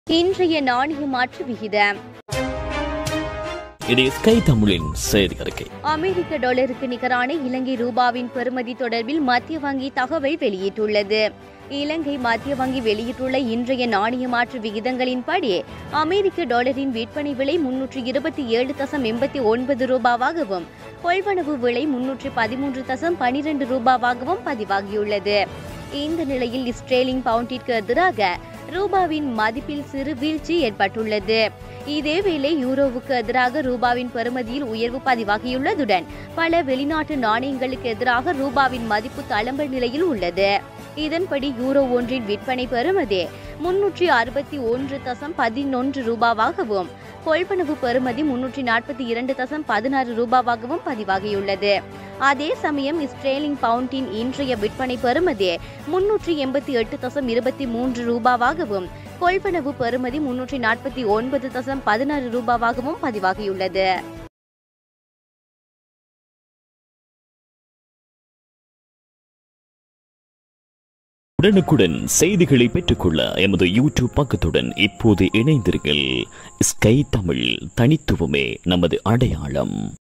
இன்றைய நாணய மாற்று விகிதம் இது ஸ்கை தமிழின் செய்தி அறிக்கை அமெரிக்க டாலருக்கு நிகரான இலங்கை ரூபாவின் பெறுமதி தொடர்பில் மத்திய வங்கி தகவல் வெளியிட்டுள்ளது இலங்கை மத்திய வங்கி வெளியிட்டுள்ள இன்றைய நாணய மாற்று விகிதங்களின்படி அமெரிக்க டாலரின் விற்பனை விலை முன்னூற்றி இருபத்தி ஏழு தசம் எண்பத்தி ஒன்பது ரூபாவாகவும் கொள்வனவு விலை முன்னூற்றி பதிமூன்று தசம் பனிரெண்டு ரூபாவாகவும் பதிவாகியுள்ளது இந்த நிலையில் ஸ்ட்ரேலிங் பவுண்டிற்கு எதிராக ரூபாவின் மதிப்பில் சிறு வீழ்ச்சி ஏற்பட்டுள்ளது இதேவேளை யூரோவுக்கு எதிராக ரூபாவின் பெறுமதியில் உயர்வு பதிவாகியுள்ளதுடன் பல வெளிநாட்டு நாணயங்களுக்கு எதிராக ரூபாவின் மதிப்பு தளம்பல் நிலையில் உள்ளது இதன்படி யூரோ ஒன்றின் விற்பனை பெறுமதி முன்னூற்றி அறுபத்தி ஒன்று தசம் பதினொன்று ரூபாவாகவும் கொள்வனவு பெறுமதி முன்னூற்றி நாற்பத்தி இரண்டு தசம் பதினாறு ரூபாவாகவும் பதிவாகியுள்ளது அதே சமயம் ஸ்ட்ரேலிங் பவுண்டின் இன்றைய விற்பனை பெறுமதி முன்னூற்றி எண்பத்தி எட்டு தசம் இருபத்தி மூன்று ரூபாவாகவும் கொள்வனவு பெறுமதி முன்னூற்றி நாற்பத்தி ஒன்பது தசம் பதினாறு ரூபாவாகவும் பதிவாகியுள்ளது உடனுக்குடன் செய்திகளை பெற்றுக்கொள்ள எமது யூடியூப் பக்கத்துடன் இப்போது இணைந்தீர்கள் ஸ்கை தமிழ் தனித்துவமே நமது அடையாளம்